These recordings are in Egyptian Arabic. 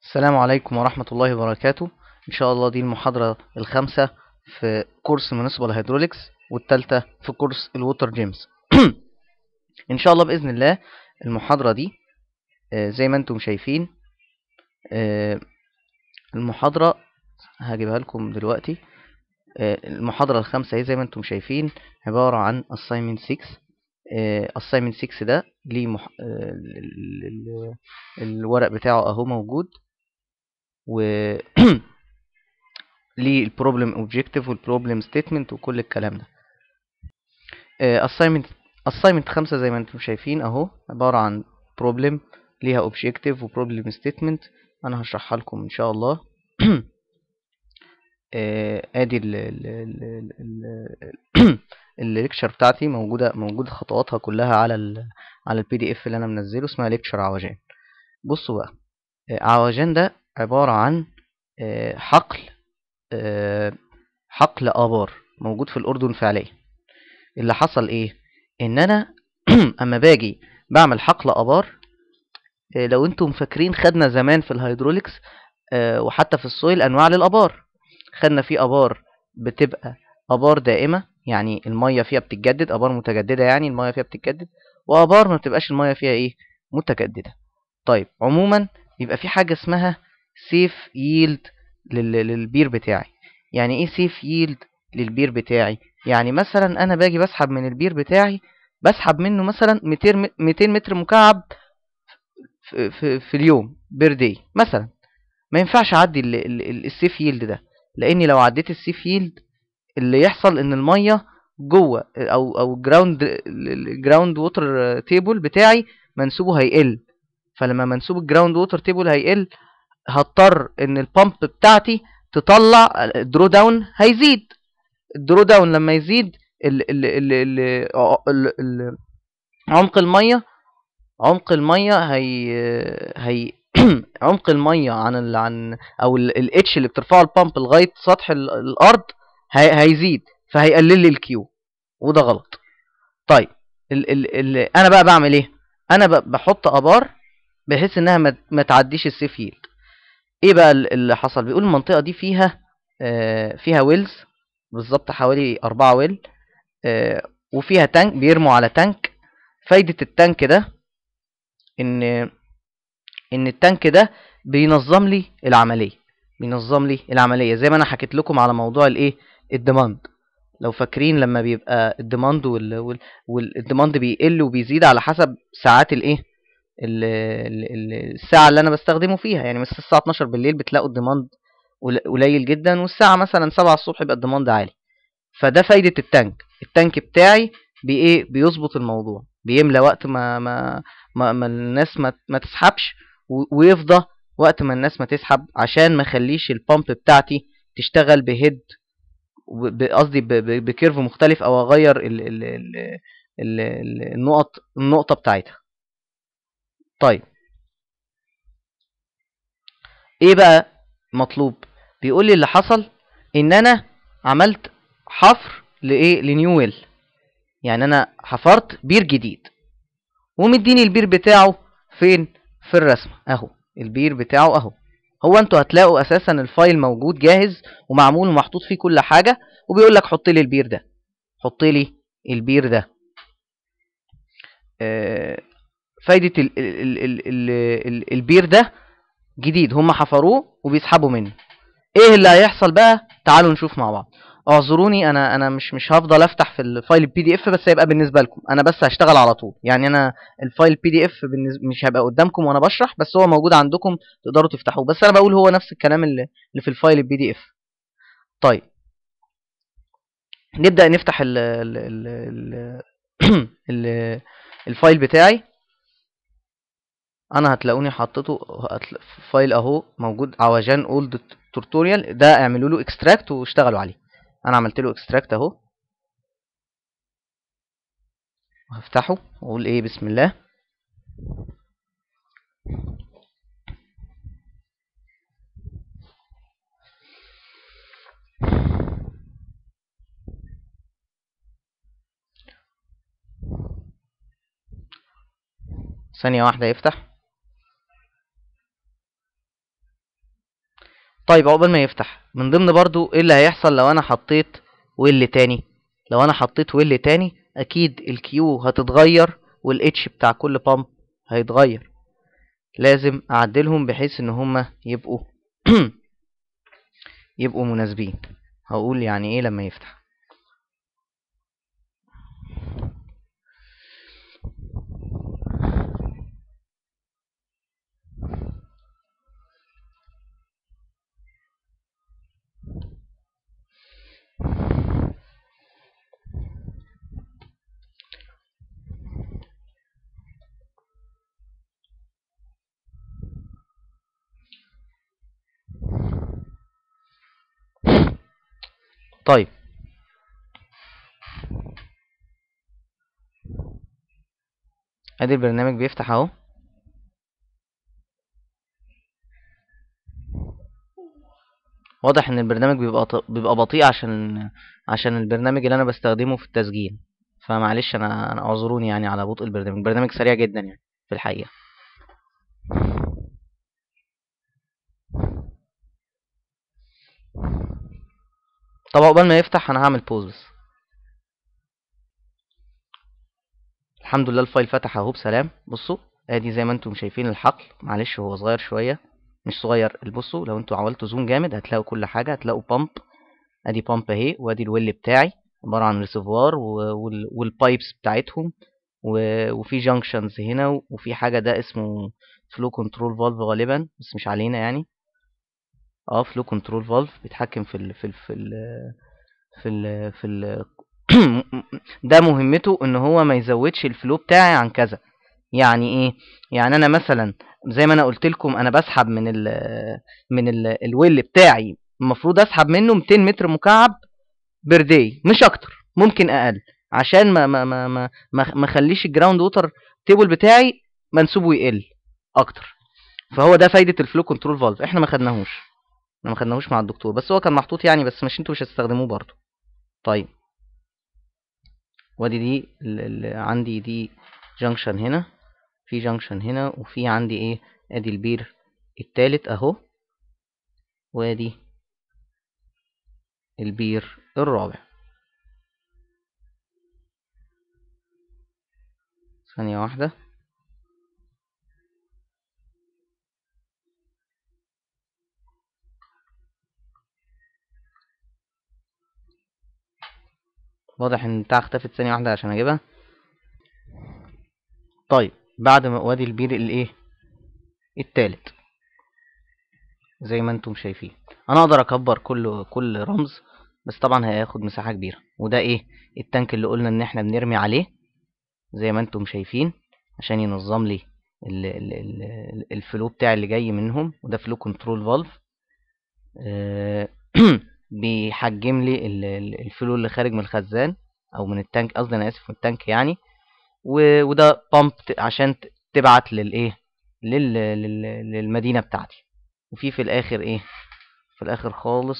السلام عليكم ورحمة الله وبركاته إن شاء الله دي المحاضرة الخامسة في كورس مناسبة للهيدروليكس والتالتة في كورس الووتر جيمز إن شاء الله بإذن الله المحاضرة دي آه، زي ما انتم شايفين آه، المحاضرة هجيبها لكم دلوقتي آه، المحاضرة الخامسة هي زي ما انتم شايفين عبارة عن assignment 6 آه، assignment 6 ده ليه مح... آه، ال- ال- الورق بتاعه اهو موجود و ليه البروبلم اوبجيكتيف والبروبلم ستيتمنت وكل الكلام ده آه، assignment assignment خمسة زي ما انتم شايفين اهو عبارة عن بروبلم ليها اوبجيكتيف وبروبلم ستيتمنت انا هشرحها لكم ان شاء الله آه، ادي ال ال ال ال الليكتشر بتاعتي موجوده موجوده خطواتها كلها على ال على البي دي اف اللي انا منزله اسمها ليكتشر عوجان بصوا بقى آه، عوجان ده عباره عن آه، حقل آه، حقل ابار موجود في الاردن فعليا اللي حصل ايه ان انا اما باجي بعمل حقل ابار آه، لو انتم فاكرين خدنا زمان في الهيدروليكس آه، وحتى في السويل انواع للابار خدنا فيه ابار بتبقى ابار دائمه يعني الميه فيها بتتجدد ابار متجدده يعني الميه فيها بتتجدد وابار ما بتبقاش الميه فيها ايه متجدده طيب عموما يبقى في حاجه اسمها سيف ييلد للبير بتاعي يعني ايه سيف ييلد للبير بتاعي يعني مثلا انا باجي بسحب من البير بتاعي بسحب منه مثلا 200 م- 200 متر مكعب في, في, في اليوم بير داي مثلا ما ينفعش اعدي ال- ال- ال- السيف ييلد ده لاني لو عديت السيف ييلد اللي يحصل ان الميه جوه او او جراوند الجراوند ووتر تيبل بتاعي منسوبه هيقل فلما منسوب الجراوند ووتر تيبل هيقل هضطر ان البامب بتاعتي تطلع الدرو داون هيزيد الدرو داون لما يزيد ال ال ال ال ال ال عمق الميه عمق الميه هي هي عمق الميه عن ال عن او الاتش اللي بترفعه البامب لغايه سطح ال- الارض هي هيزيد فهيقلل لي الكيو وده غلط طيب ال ال ال انا بقى بعمل ايه انا ب- بحط ابار بحيث انها ما, ما تعديش السيف ييلد ايه بقى ال- اللي حصل بيقول المنطقه دي فيها آه فيها ويلز بالظبط حوالي أربعة ويل آه وفيها تانك بيرموا على تانك فايدة التانك ده ان ان التانك ده بينظم لي العمليه بينظم لي العمليه زي ما انا حكيت لكم على موضوع الايه الديماند لو فاكرين لما بيبقى الديماند وال... وال... والديماند بيقل وبيزيد على حسب ساعات الايه ال... ال... ال- الساعه اللي انا بستخدمه فيها يعني مثلا الساعه 12 بالليل بتلاقوا الديماند قل- قليل جدا والساعه مثلا 7 الصبح يبقى الديماند عالي فده فايده التانك التانك بتاعي بايه بيظبط الموضوع بيملى وقت ما ما ما, ما الناس ما, ما تسحبش و- ويفضى وقت ما الناس ما تسحب عشان ما اخليش البامب بتاعتي تشتغل بهيد و- ب- قصدي ب- ب- بكيرف مختلف او اغير ال ال ال ال ال النقط النقطة بتاعتها طيب ايه بقى مطلوب بيقول لي اللي حصل ان انا عملت حفر لايه لنيو ويل يعني انا حفرت بير جديد ومديني البير بتاعه فين في الرسمة اهو البير بتاعه اهو هو انتوا هتلاقوا اساسا الفايل موجود جاهز ومعمول ومحطوط فيه كل حاجة وبيقول لك حط لي البير ده حط لي البير ده آه، فايدة ال ال ال ال ال البير ده جديد هم حفروه وبيسحبوا منه ايه اللي هيحصل بقى تعالوا نشوف مع بعض اعذروني انا انا مش مش هفضل افتح في الفايل البي دي اف بس هيبقى بالنسبه لكم انا بس هشتغل على طول يعني انا الفايل البي دي اف مش هيبقى قدامكم وانا بشرح بس هو موجود عندكم تقدروا تفتحوه بس انا بقول هو نفس الكلام اللي, اللي في الفايل البي دي اف طيب نبدا نفتح ال ال ال ال ال الفايل بتاعي انا هتلاقوني حطيته هتلا- فايل اهو موجود عوجان اولد توتوريال ده اعملوا له اكستراكت واشتغلوا عليه انا عملت له اكستراكت اهو هفتحه واقول ايه بسم الله ثانية واحدة يفتح طيب عقبال ما يفتح من ضمن برضو ايه اللي هيحصل لو انا حطيت ويل تاني لو انا حطيت ويل تاني اكيد الكيو هتتغير والاتش بتاع كل بامب هيتغير لازم اعدلهم بحيث ان هما يبقوا يبقوا مناسبين هقول يعني ايه لما يفتح طيب ادي البرنامج بيفتح اهو واضح ان البرنامج بيبقى ط- بيبقى بطيء عشان عشان البرنامج اللي انا بستخدمه في التسجيل فمعلش انا انا اعذروني يعني على بطء البرنامج البرنامج سريع جدا يعني في الحقيقة طب عقبال ما يفتح انا هعمل بوز بس الحمد لله الفايل فتح اهو بسلام بصوا ادي زي ما انتم شايفين الحقل معلش هو صغير شويه مش صغير بصوا لو انتوا عملتوا زوم جامد هتلاقوا كل حاجه هتلاقوا بامب ادي بامب اهي وادي الويل بتاعي عباره عن ريسيفوار والبايبس بتاعتهم و- وفي جانكشنز هنا وفي حاجه ده اسمه فلو كنترول فالف غالبا بس مش علينا يعني اه فلو كنترول فالف بيتحكم في ال في ال في ال في ال في ال ده مهمته ان هو ما يزودش الفلو بتاعي عن كذا يعني ايه يعني انا مثلا زي ما انا قلت لكم انا بسحب من ال من ال الويل بتاعي المفروض اسحب منه 200 متر مكعب بير داي مش اكتر ممكن اقل عشان ما ما ما ما ما ما اخليش الجراوند ووتر تيبل بتاعي منسوبه يقل اكتر فهو ده فايده الفلو كنترول فالف احنا ما خدناهوش احنا ما خدناهوش مع الدكتور بس هو كان محطوط يعني بس مش انتوا مش هتستخدموه برضه طيب وادي دي ال ال عندي دي جنكشن هنا في جنكشن هنا وفي عندي ايه ادي البير التالت اهو وادي البير الرابع ثانية واحدة واضح ان بتاع اختفت ثانية واحدة عشان اجيبها طيب بعد ما وادي البير الايه التالت زي ما انتم شايفين انا اقدر اكبر كل كل رمز بس طبعا هياخد مساحة كبيرة وده ايه التانك اللي قلنا ان احنا بنرمي عليه زي ما انتم شايفين عشان ينظم لي ال ال ال الفلو بتاعي اللي جاي منهم وده فلو كنترول فالف بيحجم لي ال- ال- الفلو اللي خارج من الخزان او من التانك قصدي انا اسف من التانك يعني و- وده بامب عشان ت- تبعت للايه لل لل- للمدينة بتاعتي وفي في الاخر ايه في الاخر خالص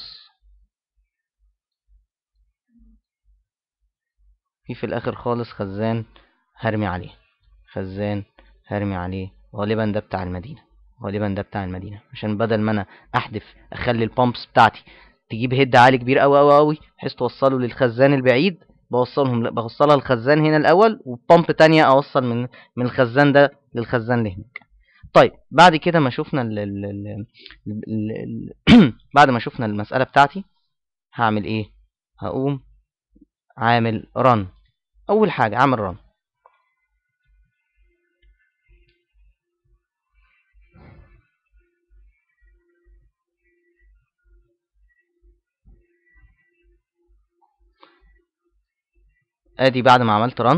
في في الاخر خالص خزان هرمي عليه خزان هرمي عليه غالبا ده بتاع المدينة غالبا ده بتاع المدينة عشان بدل ما انا احدف اخلي البامبس بتاعتي تجيب هيد عالي كبير قوي قوي قوي بحيث توصله للخزان البعيد بوصلهم لا بوصلها الخزان هنا الاول وبامب تانية اوصل من من الخزان ده للخزان اللي هناك طيب بعد كده ما شفنا ال ال ال ال ال بعد ما شفنا المسألة بتاعتي هعمل ايه هقوم عامل رن اول حاجة اعمل رن ادي بعد ما عملت رن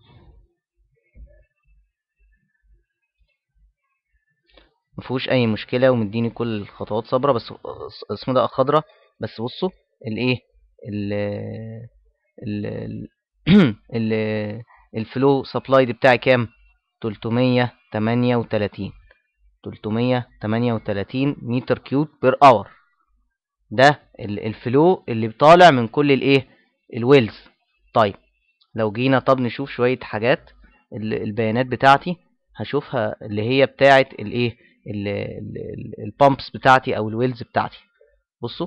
مفيهوش اي مشكله ومديني كل الخطوات صبره بس اسمه ده خضره بس بصوا الايه ال ال ال الفلو سبلاي بتاعي كام 338 338 متر كيوب بير اور ده ال- الفلو اللي طالع من كل الايه الويلز طيب لو جينا طب نشوف شويه حاجات ال- البيانات بتاعتي هشوفها اللي هي بتاعه الايه البامبس بتاعتي او الويلز بتاعتي بصوا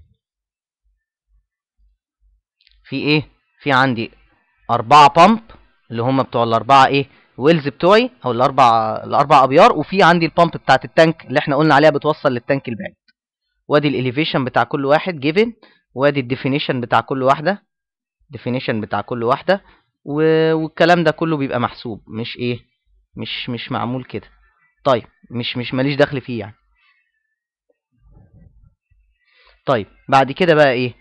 في ايه في عندي أربعة بامب اللي هم بتوع الأربعة ايه ويلز بتوعي او الاربع الاربع ابيار وفي عندي البامب بتاعت التانك اللي احنا قلنا عليها بتوصل للتانك البعيد وادي الاليفيشن بتاع كل واحد جيفن وادي الديفينيشن بتاع كل واحده ديفينيشن بتاع كل واحده و... والكلام ده كله بيبقى محسوب مش ايه مش مش معمول كده طيب مش مش ماليش دخل فيه يعني طيب بعد كده بقى ايه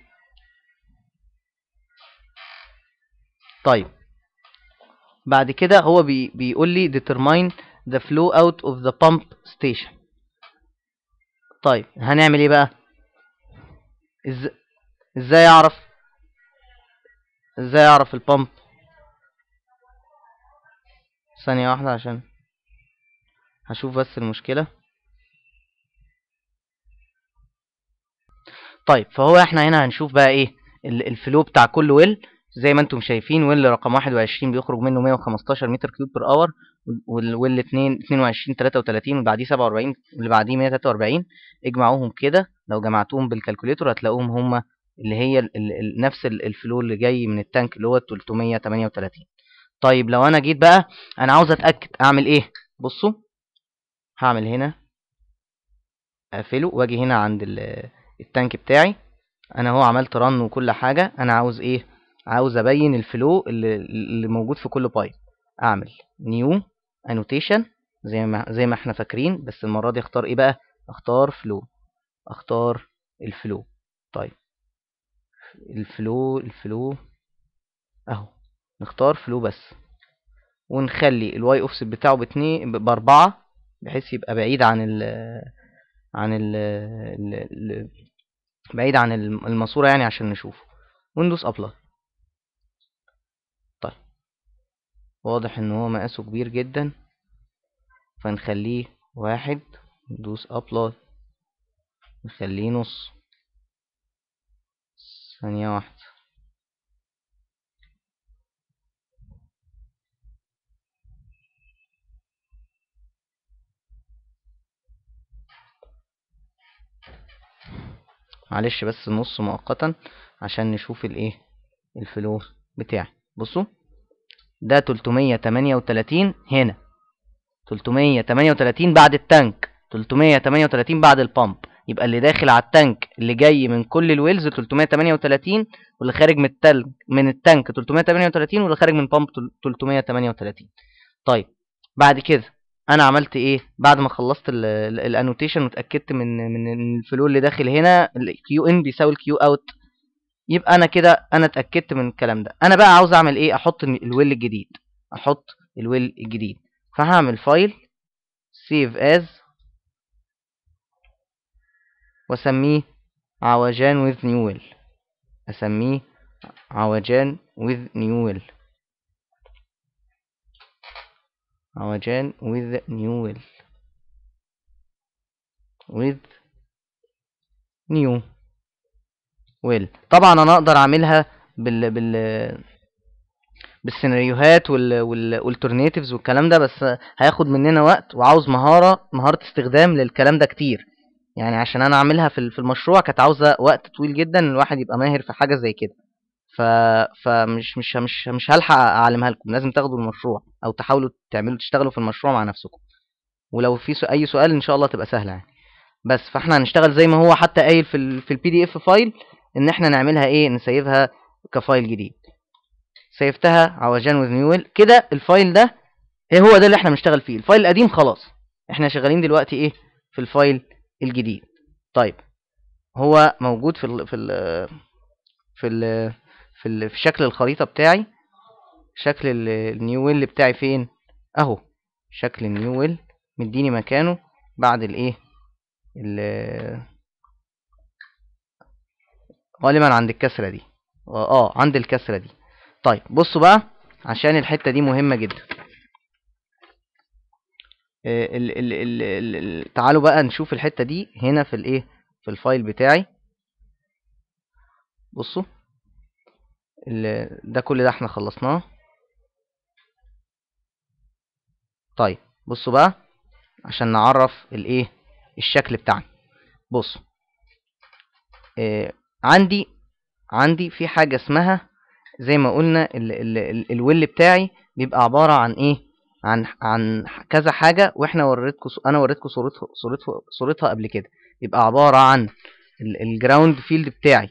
طيب بعد كده هو بي بيقول لي determine the flow out of the pump station طيب هنعمل ايه بقى إز... ازاي اعرف ازاي اعرف البامب ثانية واحدة عشان هشوف بس المشكلة طيب فهو احنا هنا هنشوف بقى ايه الفلو بتاع كل ويل زي ما انتم شايفين ويل رقم 21 بيخرج منه 115 متر كيوب بر اور والويل 2 22 33 واللي بعديه 47 واللي بعديه 143 اجمعوهم كده لو جمعتوهم بالكالكوليتور هتلاقوهم هما اللي هي ال ال نفس الفلو اللي جاي من التانك اللي هو 338 طيب لو انا جيت بقى انا عاوز اتاكد اعمل ايه بصوا هعمل هنا اقفله واجي هنا عند التانك بتاعي انا هو عملت رن وكل حاجه انا عاوز ايه عاوز ابين الفلو اللي, اللي موجود في كل بايب اعمل نيو انوتيشن زي ما زي ما احنا فاكرين بس المره دي اختار ايه بقى اختار فلو اختار الفلو طيب الفلو الفلو اهو نختار فلو بس ونخلي الواي اوفست بتاعه باتنين باربعة بحيث يبقى بعيد عن ال عن ال ال بعيد عن الماسورة يعني عشان نشوفه وندوس ابلاي طيب واضح ان هو مقاسه كبير جدا فنخليه واحد ندوس ابلاي نخليه نص ثانية واحدة معلش بس نص مؤقتا عشان نشوف الايه الفلو بتاعي بصوا ده 338 هنا 338 بعد التانك 338 بعد البامب يبقى اللي داخل على التانك اللي جاي من كل الويلز 338 واللي خارج من التانك من التانك 338 واللي خارج من بامب 338 طيب بعد كده انا عملت ايه بعد ما خلصت الانوتيشن واتاكدت من من الفلو اللي داخل هنا الكيو ان بيساوي الكيو اوت يبقى انا كده انا اتاكدت من الكلام ده انا بقى عاوز اعمل ايه احط الويل الجديد احط الويل الجديد فهعمل فايل سيف از واسميه عوجان with new will اسميه عوجان with new will عوجان with new will with new will طبعا انا اقدر اعملها بال بال بالسيناريوهات وال والالترناتيفز والكلام ده بس هياخد مننا وقت وعاوز مهاره مهاره استخدام للكلام ده كتير يعني عشان انا اعملها في في المشروع كانت عاوزه وقت طويل جدا الواحد يبقى ماهر في حاجه زي كده ف فمش مش مش مش هلحق اعلمها لكم لازم تاخدوا المشروع او تحاولوا تعملوا تشتغلوا في المشروع مع نفسكم ولو في سو... اي سؤال ان شاء الله تبقى سهله يعني بس فاحنا هنشتغل زي ما هو حتى قايل في ال في البي دي اف فايل ان احنا نعملها ايه نسيبها كفايل جديد سيفتها عوجان وذ نيويل كده الفايل ده ايه هو ده اللي احنا بنشتغل فيه الفايل القديم خلاص احنا شغالين دلوقتي ايه في الفايل الجديد طيب هو موجود في ال في ال في ال في, ال في شكل الخريطة بتاعي شكل النيو ويل بتاعي فين اهو شكل النيو ويل مديني مكانه بعد الايه غالبا عند الكسرة دي اه عند الكسرة دي طيب بصوا بقى عشان الحتة دي مهمة جدا ال ال ال ال تعالوا بقى نشوف الحتة دي هنا في الايه في الفايل بتاعي بصوا ده كل ده احنا خلصناه طيب بصوا بقى عشان نعرف الايه الشكل بتاعنا بصوا آه عندي عندي في حاجة اسمها زي ما قلنا ال ال ال الويل بتاعي بيبقى عبارة عن ايه عن عن كذا حاجة واحنا وريتكم انا وريتكم صورتها صورتها صورتها قبل كده يبقى عبارة عن الجراوند فيلد بتاعي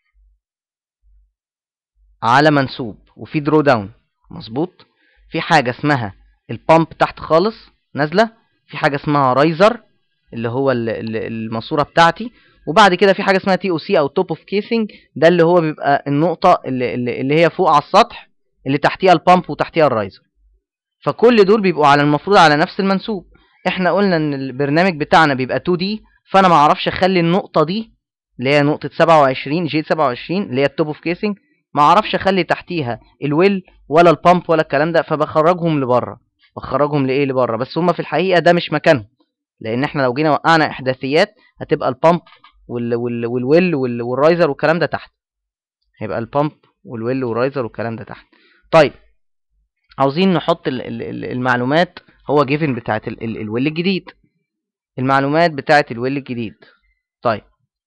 على منسوب وفي درو داون مظبوط في حاجة اسمها البامب تحت خالص نازلة في حاجة اسمها رايزر اللي هو الماسورة بتاعتي وبعد كده في حاجة اسمها تي او سي او توب اوف كيسنج ده اللي هو بيبقى النقطة اللي, اللي هي فوق على السطح اللي تحتيها البامب وتحتيها الرايزر فكل دول بيبقوا على المفروض على نفس المنسوب احنا قلنا ان البرنامج بتاعنا بيبقى 2 دي فانا ما اعرفش اخلي النقطة دي اللي هي نقطة 27 جي 27 اللي هي التوب اوف كيسنج ما اعرفش اخلي تحتيها الويل ولا البامب ولا الكلام ده فبخرجهم لبره بخرجهم لايه لبره بس هما في الحقيقه ده مش مكانهم لان احنا لو جينا وقعنا احداثيات هتبقى البامب وال وال والويل وال والرايزر والكلام ده تحت هيبقى البامب والويل والرايزر والكلام ده تحت طيب عاوزين نحط ال ال المعلومات هو جيفن بتاعت ال ال الويل الجديد المعلومات بتاعت الويل الجديد طيب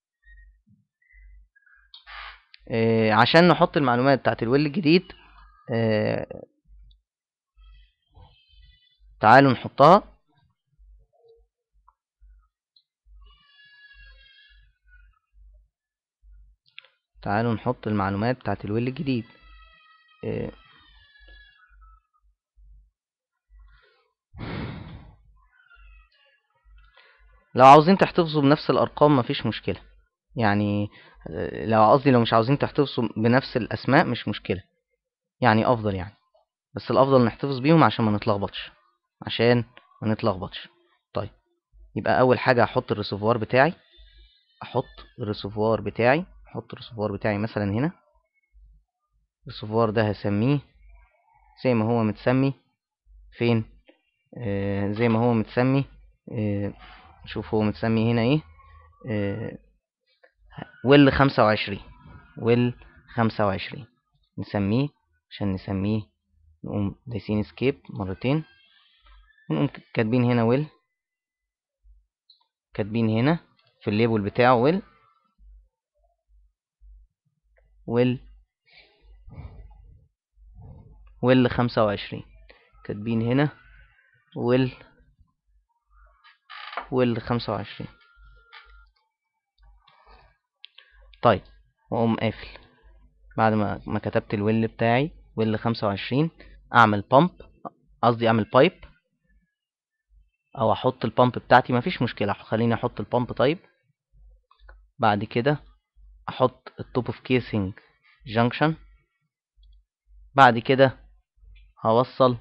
آه عشان نحط المعلومات بتاعت الويل الجديد آه تعالوا نحطها تعالوا نحط المعلومات بتاعت الويل الجديد آه لو عاوزين تحتفظوا بنفس الارقام مفيش مشكله يعني لو قصدي لو مش عاوزين تحتفظوا بنفس الاسماء مش مشكله يعني افضل يعني بس الافضل نحتفظ بيهم عشان ما نتلخبطش عشان ما نتلخبطش طيب يبقى اول حاجه احط الريسيفوار بتاعي احط الريسيفوار بتاعي احط الريسيفوار بتاعي مثلا هنا الريسيفوار ده هسميه زي ما هو متسمي فين آه زي ما هو متسمي آه شوف هو متسمي هنا ايه آه ويل خمسة وعشرين ويل خمسة وعشرين نسميه عشان نسميه نقوم دايسين سكيب مرتين ونقوم كاتبين هنا ويل كاتبين هنا في الليبل بتاعه ويل ويل ويل خمسة وعشرين كاتبين هنا ويل ويل خمسة وعشرين طيب واقوم قافل بعد ما ما كتبت الويل بتاعي ويل خمسة وعشرين اعمل بامب قصدي اعمل بايب او احط البامب بتاعتي مفيش مشكلة خليني احط البامب طيب بعد كده احط التوب اوف كيسنج جانكشن بعد كده هوصل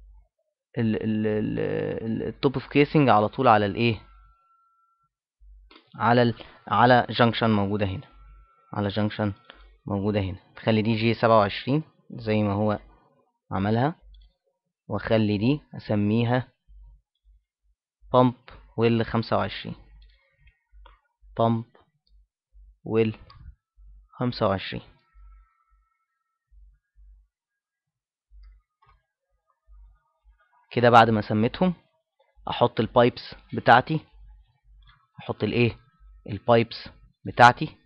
التوب اوف كيسنج على طول على الايه على ال على جانكشن موجودة هنا على جانكشن موجودة هنا تخلي دي جي سبعة وعشرين زي ما هو عملها واخلي دي اسميها بامب ويل خمسة وعشرين بامب ويل خمسة وعشرين كده بعد ما سميتهم احط البايبس بتاعتي احط الايه البايبس بتاعتي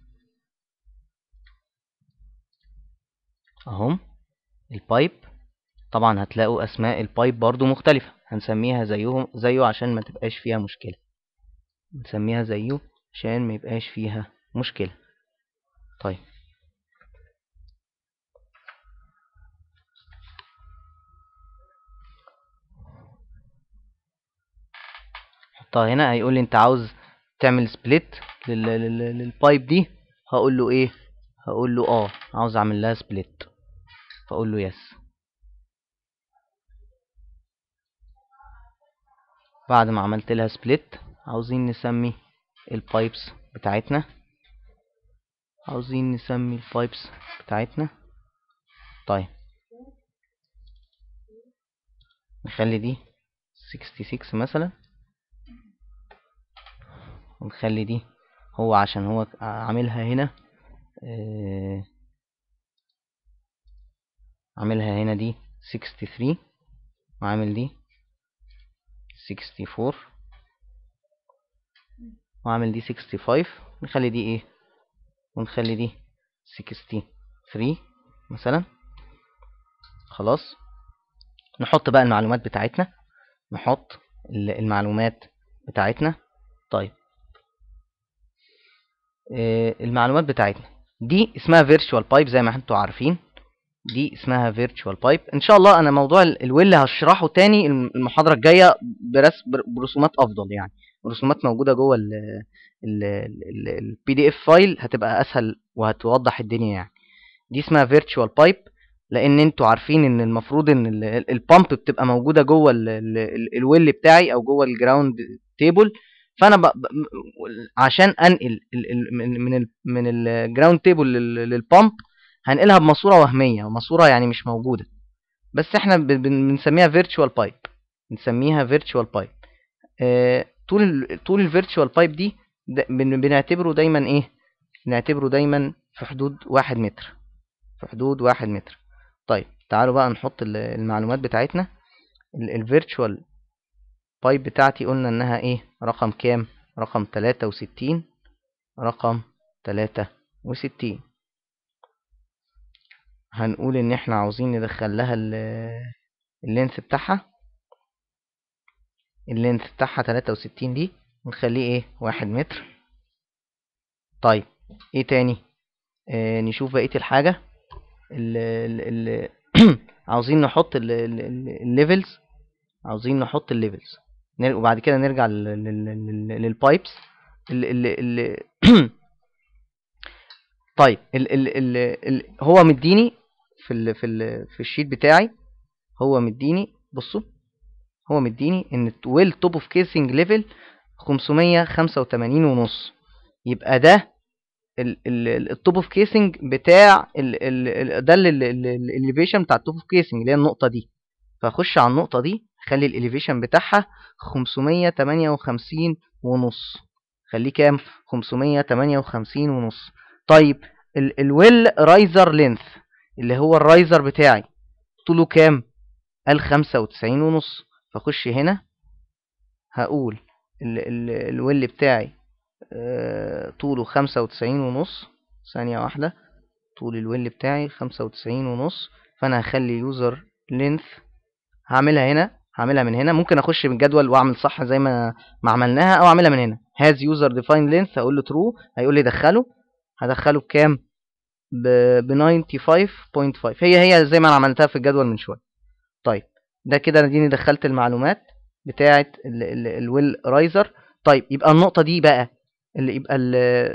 اهم البايب طبعا هتلاقوا اسماء البايب برضو مختلفة هنسميها زيهم زيه عشان ما تبقاش فيها مشكلة نسميها زيه عشان ما يبقاش فيها مشكلة طيب حطها هنا هيقول لي انت عاوز تعمل سبليت للبايب دي هقول له ايه هقول له اه عاوز اعمل لها سبليت فاقول له يس بعد ما عملت لها سبليت عاوزين نسمي البايبس بتاعتنا عاوزين نسمي البايبس بتاعتنا طيب نخلي دي 66 مثلا ونخلي دي هو عشان هو عاملها هنا اه عاملها هنا دي 63 وعامل دي 64 وعامل دي 65 نخلي دي ايه ونخلي دي 63 مثلا خلاص نحط بقى المعلومات بتاعتنا نحط المعلومات بتاعتنا طيب آه المعلومات بتاعتنا دي اسمها فيرتشوال بايب زي ما انتوا عارفين دي اسمها فيرتشوال بايب ان شاء الله انا موضوع الويل هشرحه تاني المحاضره الجايه برسم برسومات افضل يعني رسومات موجوده جوه البي دي اف فايل هتبقى اسهل وهتوضح الدنيا يعني دي اسمها فيرتشوال بايب لان انتوا عارفين ان المفروض ان البامب بتبقى موجوده جوه الويل بتاعي او جوه الجراوند تيبل فانا ب... عشان انقل من ال من الجراوند تيبل للبامب هنقلها بماسوره وهميه ماسوره يعني مش موجوده بس احنا بنسميها فيرتشوال بايب بنسميها فيرتشوال بايب آه طول ال طول الفيرتشوال بايب دي بنعتبره دايما ايه بنعتبره دايما في حدود واحد متر في حدود واحد متر طيب تعالوا بقى نحط المعلومات بتاعتنا الفيرتشوال بايب بتاعتي قلنا انها ايه رقم كام رقم تلاتة وستين رقم تلاتة وستين هنقول ان احنا عاوزين ندخل لها اللينس بتاعها اللينس بتاعها تلاتة وستين دي ونخليه ايه واحد متر طيب ايه تاني آه نشوف بقية الحاجة ال ال عاوزين نحط الليفلز عاوزين نحط الليفلز وبعد كده نرجع للبايبس طيب ال ال ال ال هو مديني في ال في ال في الشيت بتاعي هو مديني بصوا هو مديني ان ويل توب اوف كيسنج ليفل 585 ونص يبقى ده التوب اوف كيسنج بتاع ال ال ده الاليفيشن بتاع التوب اوف كيسنج اللي هي النقطه دي فاخش على النقطه دي خلي الاليفيشن بتاعها 558 ونص خليه كام 558 ونص طيب الويل رايزر لينث اللي هو الرايزر بتاعي طوله كام قال 95 ونص فاخش هنا هقول الويل بتاعي طوله خمسة وتسعين ونص ثانية واحدة طول الويل بتاعي خمسة وتسعين ونص فأنا هخلي يوزر لينث هعملها هنا هعملها من هنا ممكن أخش من الجدول وأعمل صح زي ما ما عملناها أو أعملها من هنا has user defined length هقول له true هيقول لي دخله هدخله بكام ب 95.5 هي هي زي ما أنا عملتها في الجدول من شوية طيب ده كده اديني دخلت المعلومات بتاعة الويل رايزر طيب يبقى النقطة دي بقى اللي يبقى ال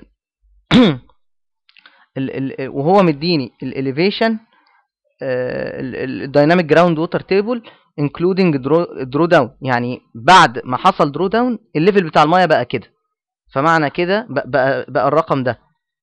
ال وهو مديني الاليفيشن الدايناميك جراوند ووتر تيبل انكلودنج درو داون يعني بعد ما حصل درو داون الليفل بتاع المايه بقى كده فمعنى كده بقى, بقى الرقم ده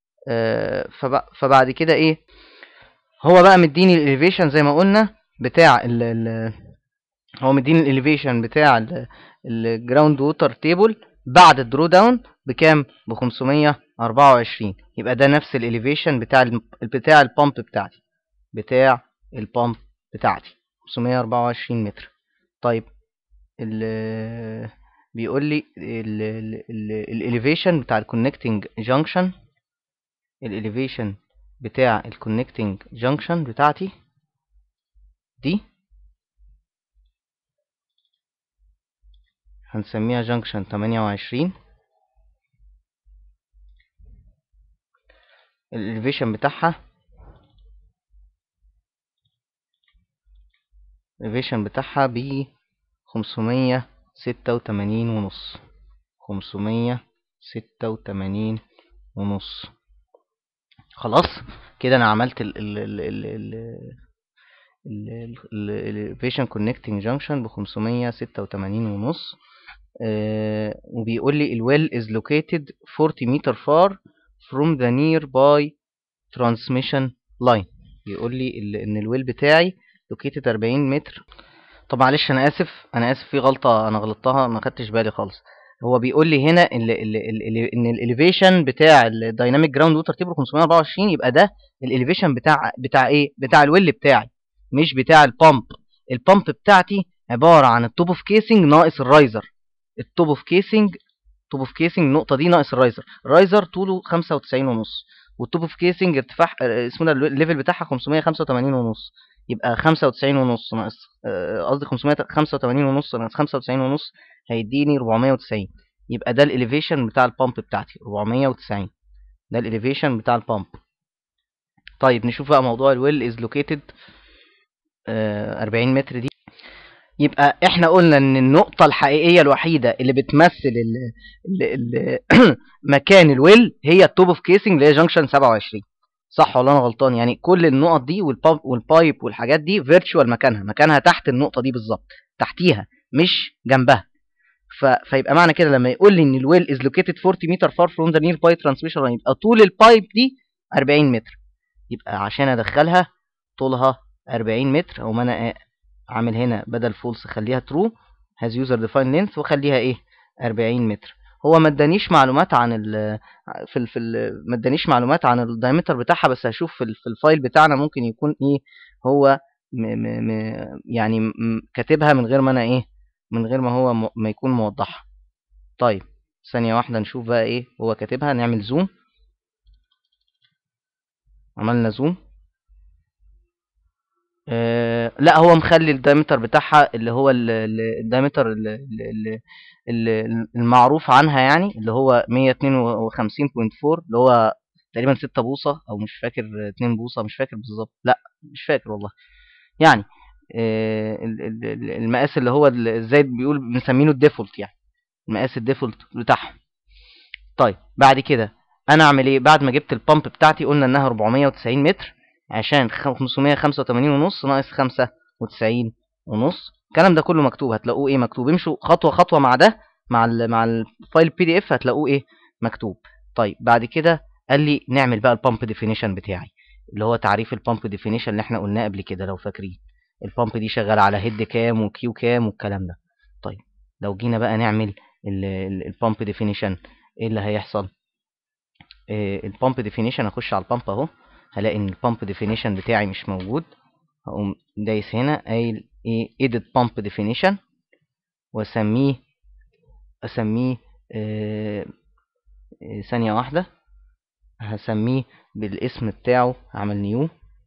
فبعد كده ايه هو بقى مديني الاليفيشن زي ما قلنا بتاع ال ال هو مديني الاليفيشن بتاع الجراوند ووتر تيبل بعد الدرو داون بكام ب 524 يبقى ده نفس الاليفيشن بتاع ال بتاع البامب بتاعتي بتاع البامب بتاعتي 524 متر طيب ال بيقول لي الاليفيشن بتاع الكونكتنج جانكشن الاليفيشن بتاع الكونكتنج جانكشن بتاعتي دي هنسميها جانكشن 28 الاليفيشن بتاعها الاليفيشن بتاعها ب 586 ونص 586 ونص خلاص كده انا عملت ال ال ال ال ال الاليفيشن كونكتنج جانكشن ب 586 ونص آه وبيقول لي الويل is located 40 meter far from the nearby transmission line بيقول لي ان الويل بتاعي located 40 متر طب معلش انا اسف انا اسف في غلطه انا غلطتها ما خدتش بالي خالص هو بيقول لي هنا ال ال ال ان الاليفيشن بتاع الدايناميك جراوند ووتر تيبل 524 يبقى ده الاليفيشن بتاع بتاع ايه بتاع الويل بتاعي مش بتاع البامب البامب بتاعتي عباره عن التوب اوف كيسنج ناقص الرايزر التوب اوف كيسنج توب اوف كيسنج النقطه دي ناقص الرايزر الرايزر طوله 95 ونص والتوب اوف كيسنج ارتفاع آه، اسمه ده الليفل بتاعها 585 ونص يبقى 95 ونص ناقص آه، قصدي 585 ونص ناقص 95 ونص هيديني 490 يبقى ده الاليفيشن بتاع البامب بتاعتي 490 ده الاليفيشن بتاع البامب طيب نشوف بقى موضوع الويل از لوكيتد 40 متر دي يبقى احنا قلنا ان النقطة الحقيقية الوحيدة اللي بتمثل ال ال ال مكان الويل هي التوب اوف كيسنج اللي هي جنكشن 27 صح ولا انا غلطان يعني كل النقط دي والباب والبايب والحاجات دي فيرتشوال مكانها مكانها تحت النقطة دي بالظبط تحتيها مش جنبها ف... فيبقى معنى كده لما يقول لي ان الويل از لوكيتد 40 متر فار فروم ذا نير باي ترانسميشن يبقى طول البايب دي 40 متر يبقى عشان ادخلها طولها 40 متر او ما انا عامل هنا بدل فولس خليها ترو هاز يوزر ديفاين لينث وخليها ايه 40 متر هو ما ادانيش معلومات عن ال في ال في ال ما ادانيش معلومات عن الدايمتر بتاعها بس هشوف في, ال في الفايل بتاعنا ممكن يكون ايه هو م م م يعني م كاتبها من غير ما انا ايه من غير ما هو م ما يكون موضحها طيب ثانية واحدة نشوف بقى ايه هو كاتبها نعمل زوم عملنا زوم آه لا هو مخلي الدايمتر بتاعها اللي هو الدايمتر المعروف عنها يعني اللي هو 152.4 اللي هو تقريبا 6 بوصة او مش فاكر 2 بوصة مش فاكر بالظبط لا مش فاكر والله يعني آه المقاس اللي هو ازاي بيقول بنسمينه الديفولت يعني المقاس الديفولت بتاعهم طيب بعد كده انا اعمل ايه بعد ما جبت البامب بتاعتي قلنا انها 490 متر عشان 585 ونص ناقص 95 ونص الكلام ده كله مكتوب هتلاقوه ايه مكتوب امشوا خطوه خطوه مع ده مع ال مع الفايل بي دي اف هتلاقوه ايه مكتوب طيب بعد كده قال لي نعمل بقى البامب ديفينيشن بتاعي اللي هو تعريف البامب ديفينيشن اللي احنا قلناه قبل كده لو فاكرين البامب دي شغاله على هيد كام وكيو كام والكلام ده طيب لو جينا بقى نعمل البامب ديفينيشن ايه اللي هيحصل البامب ديفينيشن اخش على البامب اهو هلاقي ان البامب ديفينيشن بتاعي مش موجود هقوم دايس هنا قايل ايه edit pump definition واسميه اسميه آه ثانية واحدة هسميه بالاسم بتاعه اعمل نيو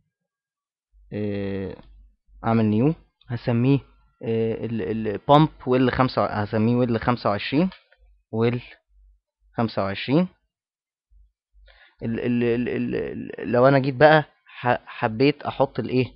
آه اعمل نيو هسميه آه البامب ويل خمسة هسميه ويل خمسة وعشرين ويل خمسة وعشرين ال ال ال ال لو انا جيت بقى حبيت احط الايه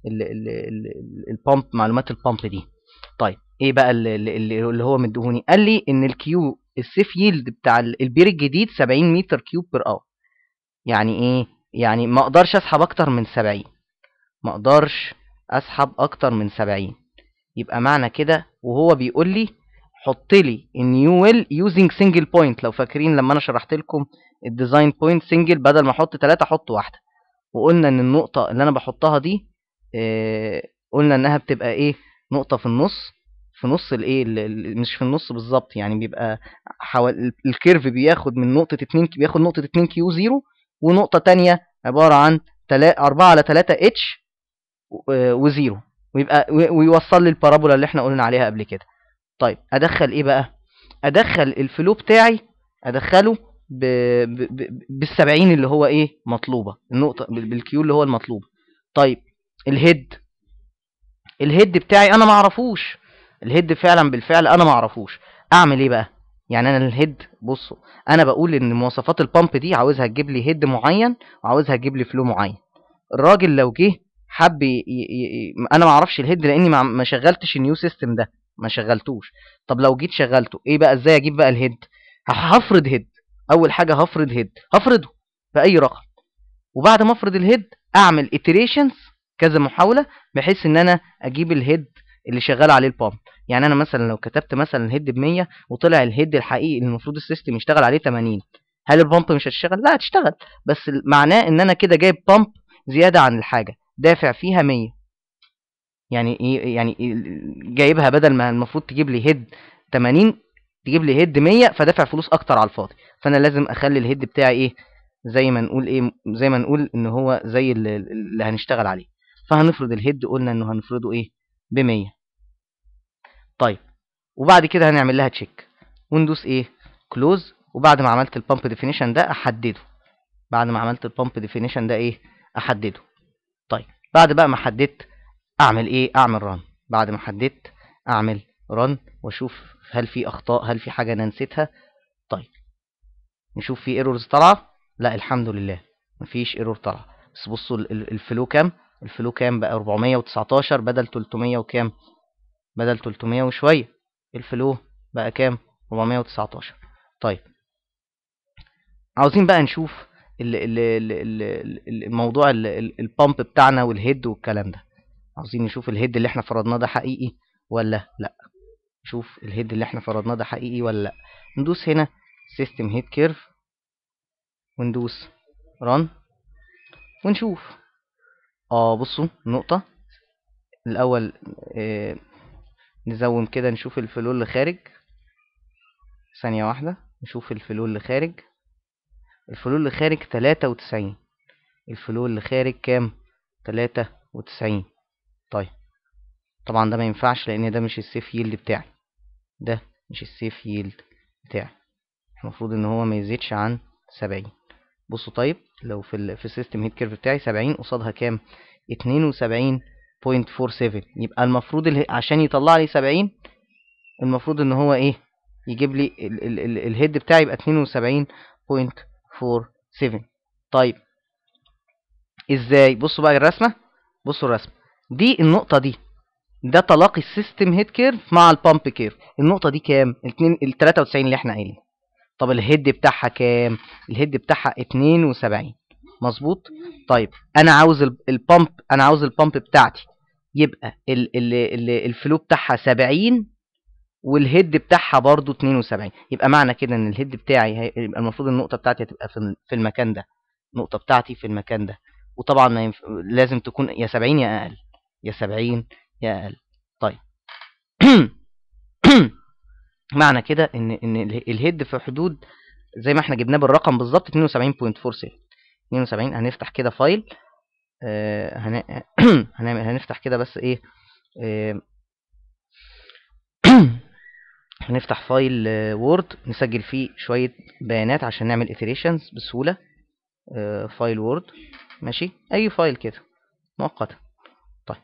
البامب معلومات البامب دي طيب ايه بقى اللي, اللي هو مديهوني قال لي ان الكيو السيف ييلد بتاع البير الجديد 70 متر كيوب بير اور يعني ايه يعني ما اقدرش اسحب اكتر من 70 ما اقدرش اسحب اكتر من 70 يبقى معنى كده وهو بيقول لي حط لي النيو ويل يوزنج سنجل بوينت لو فاكرين لما انا شرحت لكم الديزاين بوينت سنجل بدل ما احط ثلاثة احط واحده وقلنا ان النقطه اللي انا بحطها دي آه قلنا انها بتبقى ايه نقطه في النص في نص الايه مش في النص بالظبط يعني بيبقى حوالي الكيرف بياخد من نقطه 2 بياخد نقطه 2 كيو 0 ونقطه تانية عباره عن 4 على 3 اتش و0 ويبقى ويوصل لي البارابولا اللي احنا قلنا عليها قبل كده طيب ادخل ايه بقى ادخل الفلو بتاعي ادخله ب... ب... بالسبعين اللي هو ايه مطلوبة النقطة بالكيو اللي هو المطلوب طيب الهيد الهيد بتاعي انا معرفوش الهيد فعلا بالفعل انا معرفوش اعمل ايه بقى يعني انا الهيد بصوا انا بقول ان مواصفات البامب دي عاوزها تجيب لي هيد معين وعاوزها تجيب لي فلو معين الراجل لو جه حب ي... ي... انا ما اعرفش الهيد لاني ما... ما شغلتش النيو سيستم ده ما شغلتوش طب لو جيت شغلته ايه بقى ازاي اجيب بقى الهيد هفرض هيد اول حاجه هفرض هيد هفرضه باي رقم وبعد ما افرض الهيد اعمل iterations كذا محاوله بحيث ان انا اجيب الهيد اللي شغال عليه البامب يعني انا مثلا لو كتبت مثلا الهيد ب 100 وطلع الهيد الحقيقي اللي المفروض السيستم يشتغل عليه 80 هل البامب مش هتشتغل لا هتشتغل بس معناه ان انا كده جايب بامب زياده عن الحاجه دافع فيها 100 يعني ايه يعني جايبها بدل ما المفروض تجيب لي هيد 80 تجيب لي هيد 100 فدافع فلوس اكتر على الفاضي فانا لازم اخلي الهيد بتاعي ايه زي ما نقول ايه زي ما نقول ان هو زي اللي, اللي هنشتغل عليه فهنفرض الهيد قلنا انه هنفرضه ايه ب 100 طيب وبعد كده هنعمل لها تشيك وندوس ايه كلوز وبعد ما عملت البامب ديفينيشن ده احدده بعد ما عملت البامب ديفينيشن ده ايه احدده طيب بعد بقى ما حددت اعمل ايه اعمل ران بعد ما حددت اعمل ران واشوف هل في اخطاء هل في حاجه انا نسيتها طيب نشوف في ايرورز طالعه لا الحمد لله مفيش ايرور طالعه بس بصوا ال- ال- الفلو كام الفلو كام بقى 419 بدل 300 وكام بدل 300 وشويه الفلو بقى كام 419 طيب عاوزين بقى نشوف ال ال ال ال ال- الموضوع ال- ال- البامب بتاعنا والهيد والكلام ده عاوزين نشوف الهيد اللي احنا فرضناه ده حقيقي ولا لا نشوف الهيد اللي احنا فرضناه ده حقيقي ولا لا ندوس هنا سيستم هيد كيرف وندوس ران ونشوف اه بصوا نقطة الأول آه نزوم كده نشوف الفلو اللي خارج ثانية واحدة نشوف الفلو اللي خارج الفلو اللي خارج تلاتة وتسعين الفلو اللي خارج كام تلاتة وتسعين طيب طبعا ده ما ينفعش لأن ده مش السيف ييلد بتاعي ده مش السيف ييلد بتاعي المفروض ان هو ما يزيدش عن سبعين بصوا طيب لو في ال في السيستم هيت كيرف بتاعي سبعين قصادها كام اتنين وسبعين بوينت فور سيفن يبقى المفروض اله- عشان يطلع لي سبعين المفروض ان هو ايه يجيب لي ال ال ال الهيد بتاعي يبقى اتنين وسبعين بوينت فور سيفن طيب ازاي بصوا بقى الرسمة بصوا الرسمة دي النقطة دي ده تلاقي السيستم هيد كيرف مع البامب كيرف النقطة دي كام الاتنين ال 93 اللي احنا قايلين طب الهيد بتاعها كام الهيد بتاعها 72 مظبوط طيب انا عاوز ال- البامب انا عاوز البامب بتاعتي يبقى ال ال ال الفلو بتاعها 70 والهيد بتاعها برضو 72 يبقى معنى كده ان الهيد بتاعي هي- يبقى المفروض النقطة بتاعتي هتبقى في ال- في المكان ده النقطة بتاعتي في المكان ده وطبعا ما ينف... لازم تكون يا 70 يا اقل يا 70 يا اقل طيب معنى كده ان ان ال- الهيد في حدود زي ما احنا جبناه بالرقم بالظبط 72.47 72 هنفتح كده فايل آه هن... هنعمل هنفتح كده بس ايه آه هنفتح فايل آه وورد نسجل فيه شوية بيانات عشان نعمل iterations بسهولة آه فايل وورد ماشي اي فايل كده مؤقتا طيب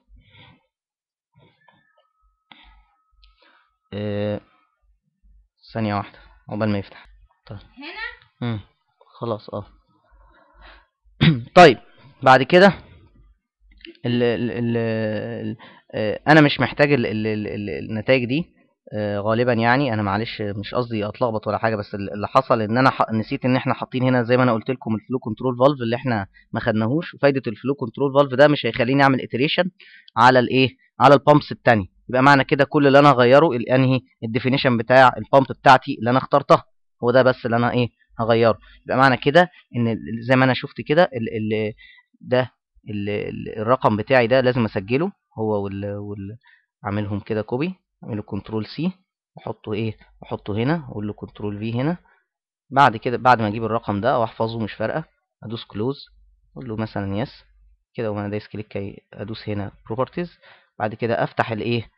آه ثانية واحدة عقبال ما يفتح طيب هنا مم. خلاص اه طيب بعد كده ال ال ال ال آه، انا مش محتاج ال ال ال ال النتائج دي آه، غالبا يعني انا معلش مش قصدي اتلخبط ولا حاجه بس ال- اللي حصل ان انا ح- نسيت ان احنا حاطين هنا زي ما انا قلت لكم الفلو كنترول فالف اللي احنا ما خدناهوش وفايده الفلو كنترول فالف ده مش هيخليني اعمل iteration على الايه على البامبس التانية يبقى معنى كده كل اللي انا هغيره الانهي الديفينيشن بتاع البامب بتاعتي اللي انا اخترتها هو ده بس اللي انا ايه هغيره يبقى معنى كده ان ال- زي ما انا شفت كده ال ال ده ال ال الرقم بتاعي ده لازم اسجله هو وال وال اعملهم كده كوبي اعمله كنترول سي واحطه ايه واحطه هنا واقول له كنترول في هنا بعد كده بعد ما اجيب الرقم ده او احفظه مش فارقه ادوس كلوز اقول له مثلا يس كده وانا دايس كليك أي- ادوس هنا بروبرتيز بعد كده افتح الايه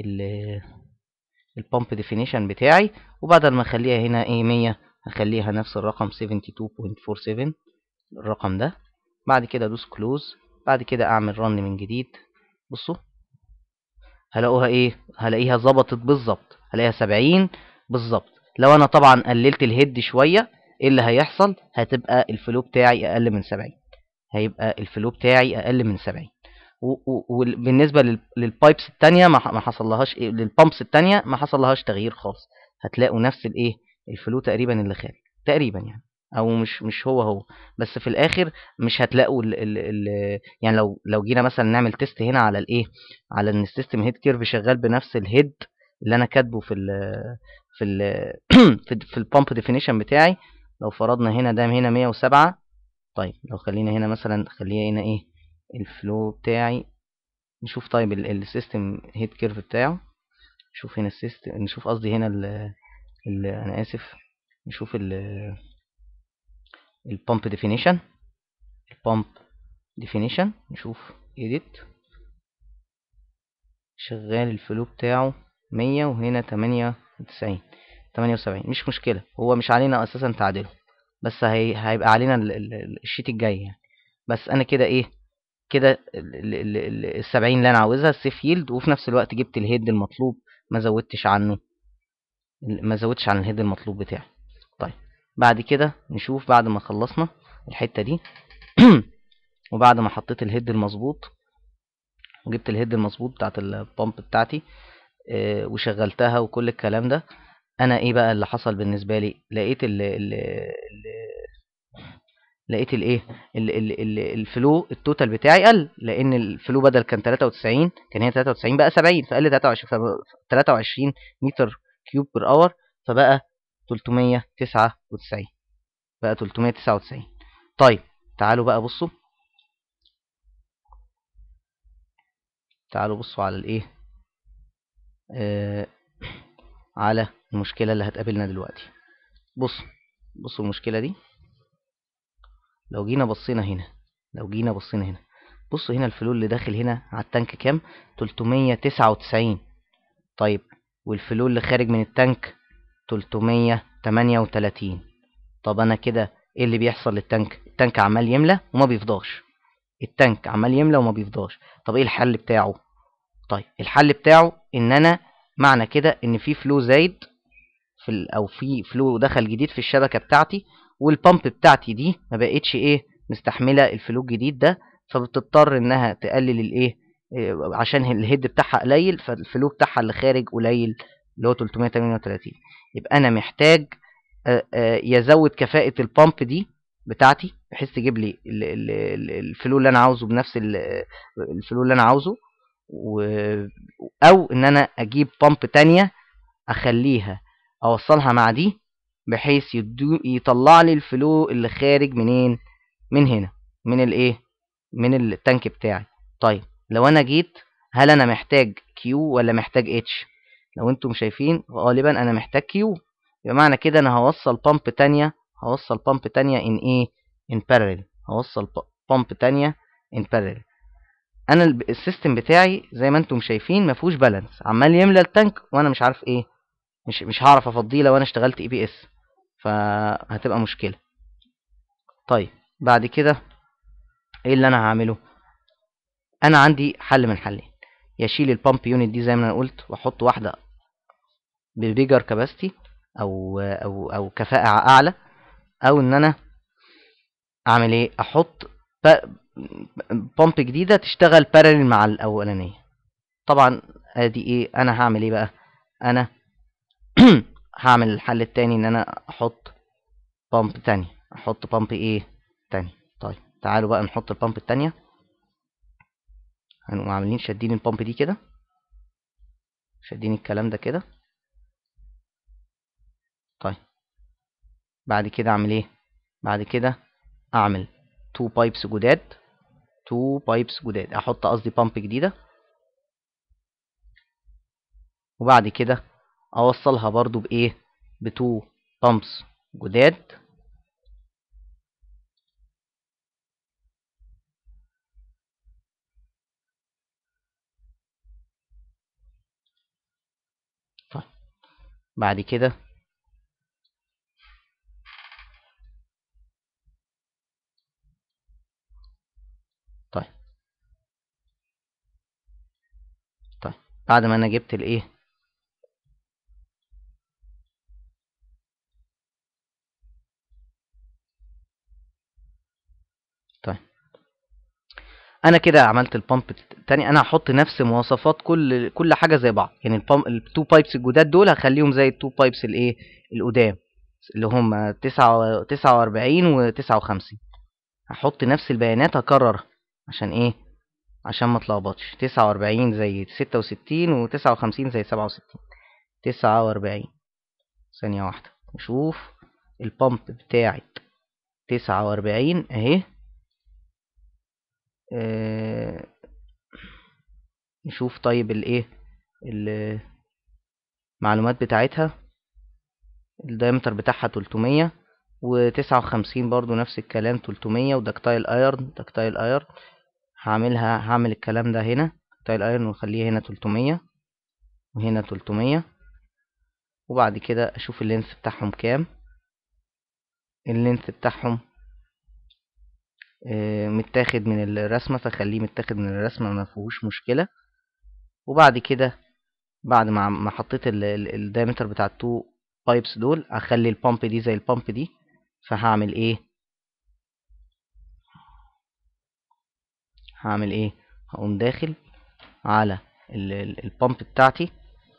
البامب ديفينيشن بتاعي وبدل ما اخليها هنا ايه 100 هخليها نفس الرقم 72.47 الرقم ده بعد كده ادوس كلوز بعد كده اعمل رن من جديد بصوا هلاقوها ايه هلاقيها ظبطت بالظبط هلاقيها 70 بالظبط لو انا طبعا قللت الهيد شويه ايه اللي هيحصل هتبقى الفلو بتاعي اقل من 70 هيبقى الفلو بتاعي اقل من 70 وبالنسبه للبايبس التانية ما ح- ما حصلهاش ايه للبامبس التانية ما حصلهاش تغيير خالص هتلاقوا نفس الايه الفلو تقريبا اللي خارج تقريبا يعني او مش مش هو هو بس في الاخر مش هتلاقوا ال ال ال يعني لو لو جينا مثلا نعمل تيست هنا على الايه على ان السيستم هيد كيرف شغال بنفس الهيد اللي انا كاتبه في ال في ال في, ال- في البامب ديفينيشن بتاعي لو فرضنا هنا ده هنا 107 طيب لو خلينا هنا مثلا خليها هنا ايه الفلو بتاعي نشوف طيب السيستم هيد كيرف بتاعه نشوف هنا السيستم نشوف قصدي هنا ال ال انا اسف نشوف ال البامب ديفينيشن البامب ديفينيشن نشوف edit شغال الفلو بتاعه 100 وهنا 98 78 مش مشكلة هو مش علينا اساسا تعديله بس هي... هيبقى علينا ال... ال... الشيت الجاي يعني بس انا كده ايه كده السبعين اللي انا عاوزها السيف يلد وفي نفس الوقت جبت الهيد المطلوب ما زودتش عنه ما زودتش عن الهيد المطلوب بتاعي طيب بعد كده نشوف بعد ما خلصنا الحتة دي وبعد ما حطيت الهيد المظبوط وجبت الهيد المظبوط بتاعت البامب بتاعتي اه وشغلتها وكل الكلام ده انا ايه بقى اللي حصل بالنسبه لي لقيت ال ال لقيت الايه الفلو التوتال بتاعي قل لان الفلو بدل كان 93 كان هي 93 بقى 70 فقل 23 23 متر كيوب بر اور فبقى 399 بقى 399 طيب تعالوا بقى بصوا تعالوا بصوا على الايه آه على المشكلة اللي هتقابلنا دلوقتي بصوا بصوا المشكلة دي لو جينا بصينا هنا لو جينا بصينا هنا بصوا هنا الفلو اللي داخل هنا على التانك كام 399 طيب والفلو اللي خارج من التانك 338 طب انا كده ايه اللي بيحصل للتانك التانك عمال يملى وما بيفضاش التانك عمال يملى وما بيفضاش طب ايه الحل بتاعه طيب الحل بتاعه ان انا معنى كده ان في فلو زايد في او في فلو دخل جديد في الشبكه بتاعتي والبامب بتاعتي دي ما بقتش ايه مستحمله الفلو الجديد ده فبتضطر انها تقلل الايه إيه عشان الهيد بتاعها قليل فالفلو بتاعها اللي خارج قليل اللي هو 338 يبقى انا محتاج يزود كفاءه البامب دي بتاعتي بحيث تجيب لي الفلو اللي انا عاوزه بنفس الفلو اللي انا عاوزه و... او ان انا اجيب بامب تانية اخليها اوصلها مع دي بحيث يدو... يطلع لي الفلو اللي خارج منين من هنا من الايه من التانك بتاعي طيب لو انا جيت هل انا محتاج كيو ولا محتاج اتش لو انتم شايفين غالبا انا محتاج كيو بمعنى كده انا هوصل بامب تانية هوصل بامب تانية ان ايه ان parallel هوصل بامب تانية ان parallel انا السيستم بتاعي زي ما انتم شايفين ما فيهوش بالانس عمال يملى التانك وانا مش عارف ايه مش مش هعرف افضيه لو انا اشتغلت اي بي اس فهتبقى مشكله طيب بعد كده ايه اللي انا هعمله انا عندي حل من حلين يشيل البامب يونت دي زي ما انا قلت واحط واحده ببيجر كاباسيتي او او او كفاءه اعلى او ان انا اعمل ايه احط بامب جديده تشتغل بارلل مع الاولانيه طبعا ادي ايه انا هعمل ايه بقى انا هعمل الحل التاني ان انا احط بامب تاني احط بامب ايه تاني طيب تعالوا بقى نحط البامب التانية هنقوم عاملين شادين البامب دي كده شادين الكلام ده كده طيب بعد كده اعمل ايه بعد كده اعمل تو بايبس جداد تو بايبس جداد احط قصدي بامب جديده وبعد كده اوصلها برضو بايه بتو بامبس جداد طيب بعد كده طيب طيب بعد ما انا جبت الايه طيب انا كده عملت البامب التاني انا هحط نفس مواصفات كل كل حاجه زي بعض يعني البامب التو بايبس الجداد دول هخليهم زي التو بايبس الايه القدام اللي هم 9 49 و 59 هحط نفس البيانات هكررها عشان ايه عشان ما اتلخبطش 49 زي 66 و59 زي 67 49 ثانيه واحده نشوف البامب بتاعت 49 اهي آه نشوف طيب الايه المعلومات بتاعتها الدايمتر بتاعها 300 وتسعة وخمسين برضو نفس الكلام 300 ودكتايل ايرن دكتايل ايرن هعملها هعمل الكلام ده هنا دكتايل ايرن ونخليه هنا 300 وهنا 300 وبعد كده اشوف اللينس بتاعهم كام اللينث بتاعهم آه، متاخد من الرسمة فخليه متاخد من الرسمة ما فيهوش مشكلة وبعد كده بعد ما ما حطيت الدايمتر بتاع التو بايبس دول اخلي البامب دي زي البامب دي فهعمل ايه هعمل ايه هقوم داخل على البامب بتاعتي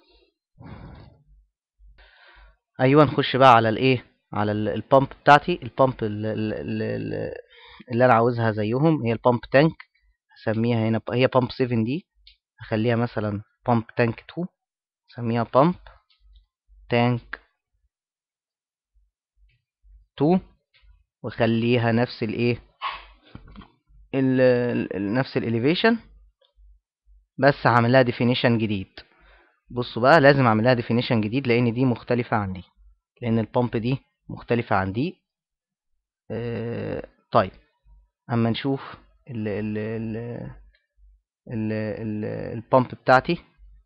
ايوه نخش بقى على الايه على البامب بتاعتي البامب اللي انا عاوزها زيهم هي البامب تانك هسميها هنا هي بامب 7 دي هخليها مثلا بامب تانك 2 هسميها بامب تانك 2 وخليها نفس الايه نفس الاليفيشن بس هعمل لها ديفينيشن جديد بصوا بقى لازم اعمل لها ديفينيشن جديد لان دي مختلفه عن دي لان البامب دي مختلفه عن دي آه طيب اما نشوف ال ال ال ال ال البامب بتاعتي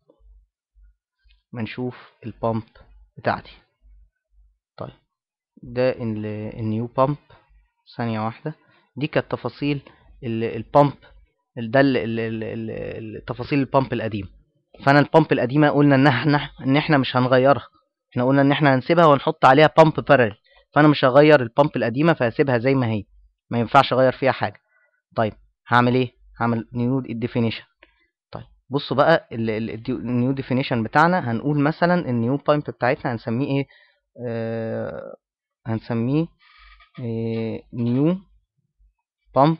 ما نشوف البامب بتاعتي طيب ده النيو بامب ثانيه واحده دي كانت تفاصيل البامب ده تفاصيل البامب القديم فانا البامب القديمه قلنا ان احنا ان احنا مش هنغيرها احنا قلنا ان احنا هنسيبها ونحط عليها بامب بارل فانا مش هغير البامب القديمه فهسيبها زي ما هي ما ينفعش اغير فيها حاجه طيب هعمل ايه هعمل نيو ديفينيشن طيب بصوا بقى النيو ديفينيشن بتاعنا هنقول مثلا النيو بامب بتاعتنا هنسميه ايه آه هنسميه آه نيو بامب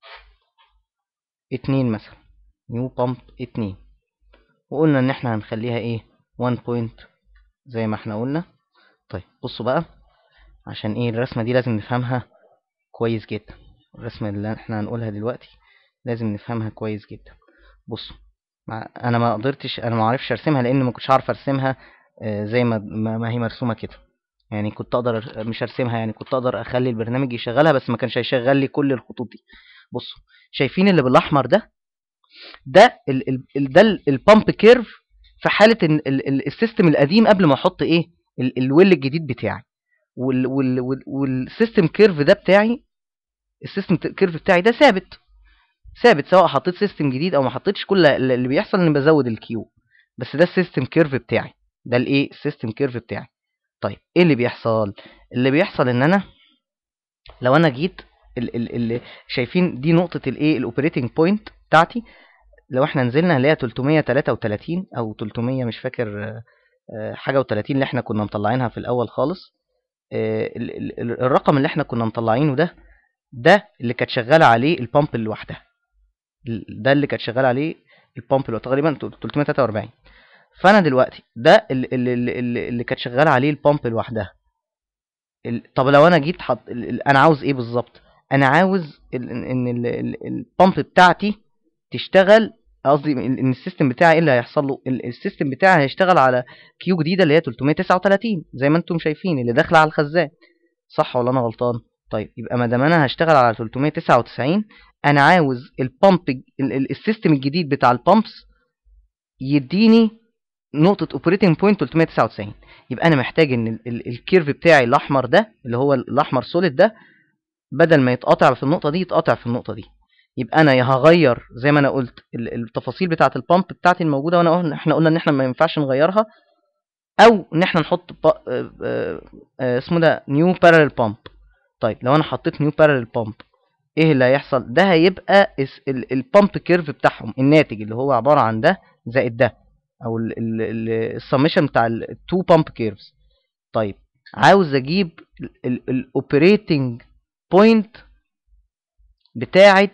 اتنين مثلا نيو بامب اتنين وقلنا ان احنا هنخليها ايه 1 بوينت زي ما احنا قلنا طيب بصوا بقى عشان ايه الرسمة دي لازم نفهمها كويس جدا الرسمة اللي احنا هنقولها دلوقتي لازم نفهمها كويس جدا بصوا انا ما قدرتش انا ما عرفش ارسمها لان ما كنتش عارف ارسمها زي ما ما هي مرسومه كده يعني كنت اقدر مش ارسمها يعني كنت اقدر اخلي البرنامج يشغلها بس ما كانش هيشغل لي كل الخطوط دي بصوا شايفين اللي بالاحمر ده ده ال ال ده البامب كيرف في حاله ان السيستم القديم قبل ما احط ايه الويل الجديد بتاعي والسيستم كيرف ده بتاعي السيستم كيرف بتاعي ده ثابت ثابت سواء حطيت سيستم جديد او ما حطيتش كل اللي بيحصل اني بزود الكيو بس ده السيستم كيرف بتاعي ده الايه السيستم كيرف بتاعي طيب ايه اللي بيحصل اللي بيحصل ان انا لو انا جيت ال ال ال شايفين دي نقطه الايه الاوبريتنج بوينت بتاعتي لو احنا نزلنا هنلاقيها 333 او 300 مش فاكر حاجه و30 اللي احنا كنا مطلعينها في الاول خالص الرقم اللي احنا كنا مطلعينه ده ده اللي كانت شغاله عليه البامب لوحدها ده اللي كانت شغاله عليه البامب لوحدها تقريبا 343 فانا دلوقتي ده اللي, اللي, اللي كانت شغاله عليه البامب لوحدها طب لو انا جيت حط انا عاوز ايه بالظبط انا عاوز ان البامب بتاعتي تشتغل قصدي ان السيستم بتاعي ايه اللي هيحصل له السيستم بتاعي هيشتغل على كيو جديده اللي هي 339 زي ما انتم شايفين اللي داخله على الخزان صح ولا انا غلطان طيب يبقى ما دام انا هشتغل على 399 انا عاوز البامب السيستم الجديد بتاع البامبس يديني نقطه اوبريتنج بوينت 399 يبقى انا محتاج ان الكيرف بتاعي الاحمر ده اللي هو الاحمر سوليد ده بدل ما يتقطع في النقطه دي يتقطع في النقطه دي يبقى انا يا هغير زي ما انا قلت التفاصيل بتاعه البامب بتاعتي الموجوده وانا احنا قلنا ان احنا ما ينفعش نغيرها او ان احنا نحط اسمه ده نيو بارallel بامب طيب لو انا حطيت نيو بارallel بامب ايه اللي هيحصل ده هيبقى البامب كيرف بتاعهم الناتج اللي هو عباره عن ده زائد ده او السمشن بتاع التو بامب كيرفز طيب عاوز اجيب الاوبريتنج بوينت بتاعه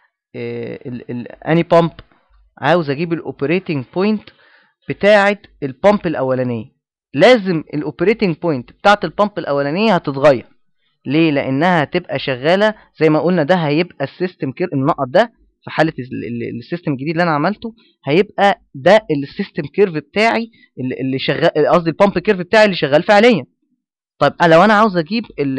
اني بامب عاوز اجيب الاوبريتنج بوينت بتاعه البامب الاولانيه لازم الاوبريتنج بوينت بتاعه البامب الاولانيه هتتغير ليه لانها هتبقى شغاله زي ما قلنا ده هيبقى السيستم كير النقط ده في حاله السيستم الجديد اللي انا عملته هيبقى ده السيستم كيرف بتاعي اللي شغال قصدي البامب كيرف بتاعي اللي شغال فعليا طيب لو انا عاوز اجيب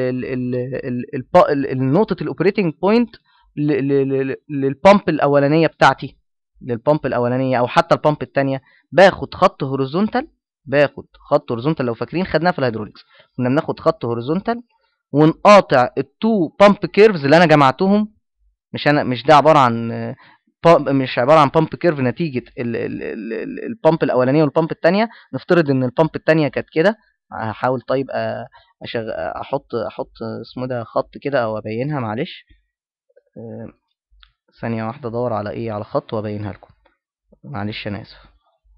نقطه الاوبريتنج بوينت للبامب الاولانيه بتاعتي للبامب الاولانيه او حتى البامب الثانيه باخد خط هوريزونتال باخد خط هوريزونتال لو فاكرين خدناه في الهيدروليكس كنا بناخد خط هوريزونتال ونقاطع التو بامب كيرفز اللي انا جمعتهم مش انا مش ده عباره عن آه، pump- مش عباره عن بامب كيرف نتيجه ال- ال- ال- ال- البامب الاولانيه والبامب الثانيه نفترض ان البامب الثانيه كانت كده هحاول طيب آه، أشغ... احط احط اسمه ده خط كده او ابينها معلش آه، ثانيه واحده ادور على ايه على خط وابينها لكم معلش انا اسف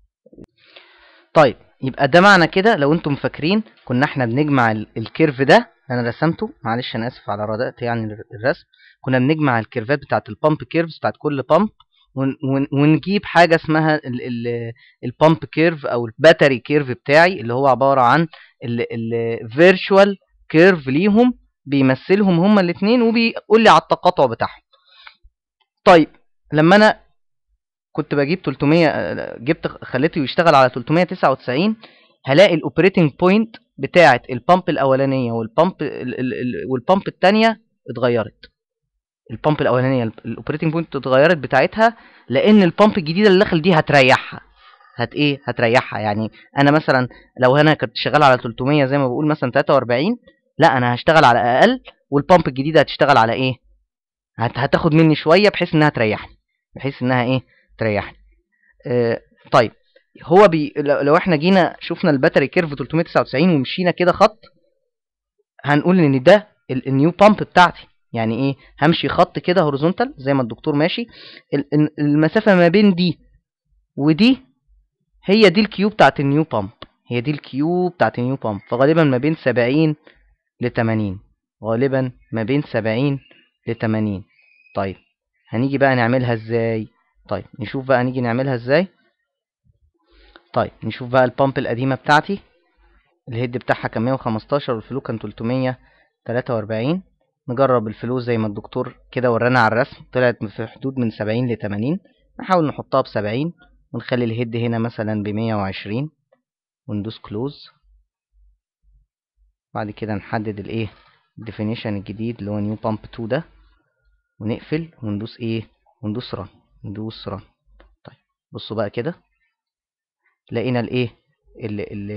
طيب يبقى ده معنى كده لو انتم فاكرين كنا احنا بنجمع ال- الكيرف ده انا رسمته معلش انا اسف على رداءة يعني الر- الرسم كنا بنجمع الكيرفات بتاعت البامب كيرفز بتاعت كل بامب ون ون ونجيب حاجه اسمها البامب كيرف او الباتري كيرف بتاعي اللي هو عباره عن الفيرتشوال كيرف ليهم بيمثلهم هما الاثنين وبيقول لي على التقاطع بتاعهم طيب لما انا كنت بجيب 300 آه، جبت خليته يشتغل على 399 هلاقي الاوبريتنج بوينت بتاعه البامب الاولانيه والبامب ال- ال- ال- والبامب الثانيه اتغيرت البامب الاولانيه الاوبريتنج بوينت اتغيرت بتاعتها لان البامب الجديده اللي داخل دي هتريحها هت ايه هتريحها يعني انا مثلا لو انا كنت شغال على 300 زي ما بقول مثلا 43 لا انا هشتغل على اقل والبامب الجديده هتشتغل على ايه هت هتاخد مني شويه بحيث انها تريحني بحيث انها ايه تريحني آه طيب هو بي لو لو احنا جينا شفنا الباتري كيرف 399 ومشينا كده خط هنقول ان ده ال- النيو بامب بتاعتي يعني ايه همشي خط كده هوريزونتال زي ما الدكتور ماشي ال- ال- المسافه ما بين دي ودي هي دي الكيو بتاعت النيو بامب هي دي الكيو بتاعت النيو بامب فغالبا ما بين 70 ل 80 غالبا ما بين 70 ل 80 طيب هنيجي بقى نعملها ازاي طيب نشوف بقى نيجي نعملها ازاي طيب نشوف بقى البامب القديمه بتاعتي الهيد بتاعها كان 115 والفلو كان 343 نجرب الفلو زي ما الدكتور كده ورانا على الرسم طلعت في حدود من 70 ل 80 نحاول نحطها ب 70 ونخلي الهيد هنا مثلا ب 120 وندوس كلوز بعد كده نحدد الايه الديفينيشن الجديد اللي هو نيو بامب 2 ده ونقفل وندوس ايه وندوس ران ندوس ران طيب بصوا بقى كده لقينا الايه ال ال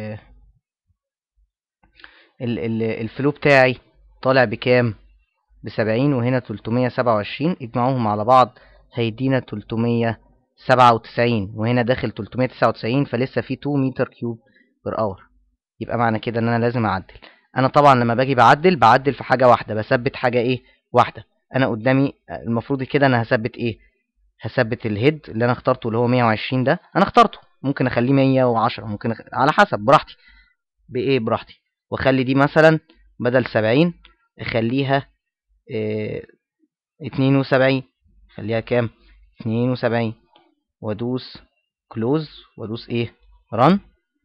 ال ال الفلو بتاعي طالع بكام بسبعين وهنا تلتمية سبعة وعشرين اجمعوهم على بعض هيدينا تلتمية سبعة وتسعين وهنا داخل تلتمية تسعة وتسعين فلسه في تو متر كيوب بر اور يبقى معنى كده ان انا لازم اعدل انا طبعا لما باجي بعدل بعدل في حاجه واحده بثبت حاجه ايه واحده انا قدامي المفروض كده انا هثبت ايه هثبت الهيد اللي انا اخترته اللي هو 120 ده انا اخترته ممكن اخليه 110 ممكن أخ... على حسب براحتي بايه براحتي واخلي دي مثلا بدل 70 اخليها إيه 72 خليها كام 72 وادوس كلوز وادوس ايه رن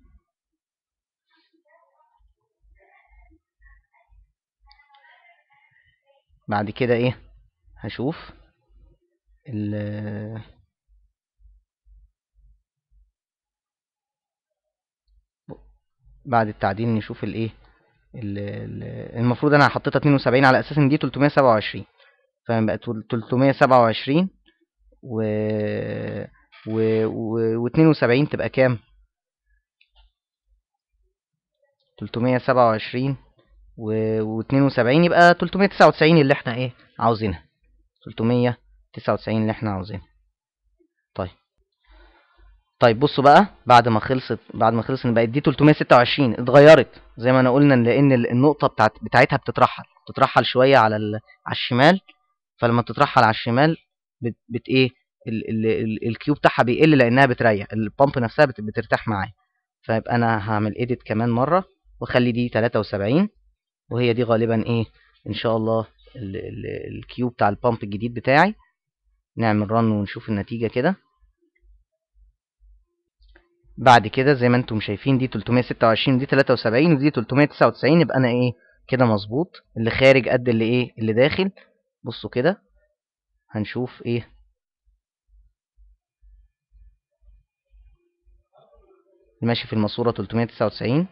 بعد كده ايه هشوف ال بعد التعديل نشوف الايه ال- ال- المفروض انا حطيتها 72 على اساس ان دي 327 فبقى 327 و و و و72 تبقى كام 327 و و72 يبقى 399 اللي احنا ايه عاوزينها 399 اللي احنا عاوزينها طيب طيب بصوا بقى بعد ما خلصت بعد ما خلص ان بقت دي 326 اتغيرت زي ما انا قلنا لان ال- النقطه بتاعت بتاعتها بتترحل بتترحل شويه على ال... على الشمال فلما تترحل على الشمال بت, بت ايه ال... ال... ال... الكيو بتاعها بيقل لانها بتريح البامب نفسها بت... بترتاح معايا فيبقى انا هعمل ايديت كمان مره واخلي دي 73 وهي دي غالبا ايه ان شاء الله ال... ال... الكيو بتاع البامب الجديد بتاعي نعمل رن ونشوف النتيجه كده بعد كده زي ما انتم شايفين دي 326 ودي 73 ودي 399 يبقى انا ايه كده مظبوط اللي خارج قد اللي ايه اللي داخل بصوا كده هنشوف ايه ماشي في الماسورة 399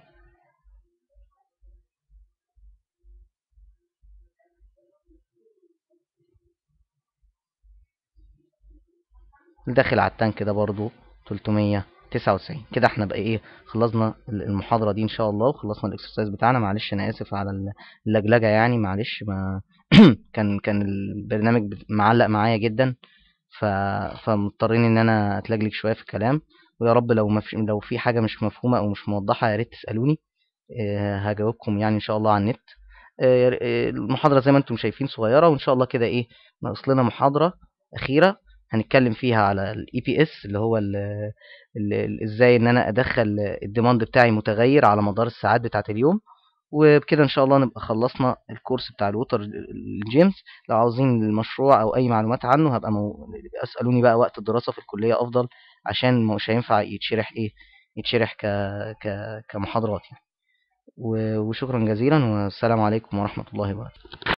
داخل على التانك ده برضو 399 99 كده احنا بقى ايه خلصنا ال- المحاضرة دي ان شاء الله وخلصنا الاكسرسايز بتاعنا معلش انا اسف على ال- اللجلجة يعني معلش ما كان كان البرنامج بت- معلق معايا جدا ف... فمضطرين ان انا اتلجلج شوية في الكلام ويا رب لو مف... لو في حاجة مش مفهومة او مش موضحة يا ريت تسألوني آه، هجاوبكم يعني ان شاء الله على النت آه، آه، المحاضرة زي ما انتم شايفين صغيرة وان شاء الله كده ايه ناقص لنا محاضرة أخيرة هنتكلم فيها على الاي بي اس اللي هو ال ال ال ازاي ان انا ادخل الديماند بتاعي متغير على مدار الساعات بتاعة اليوم وبكده ان شاء الله نبقى خلصنا الكورس بتاع الووتر جيمس لو عاوزين المشروع او اي معلومات عنه هبقى مو... اسالوني بقى وقت الدراسة في الكلية افضل عشان مش هينفع يتشرح ايه يتشرح ك... ك... كمحاضرات يعني و- وشكرا جزيلا والسلام عليكم ورحمة الله وبركاته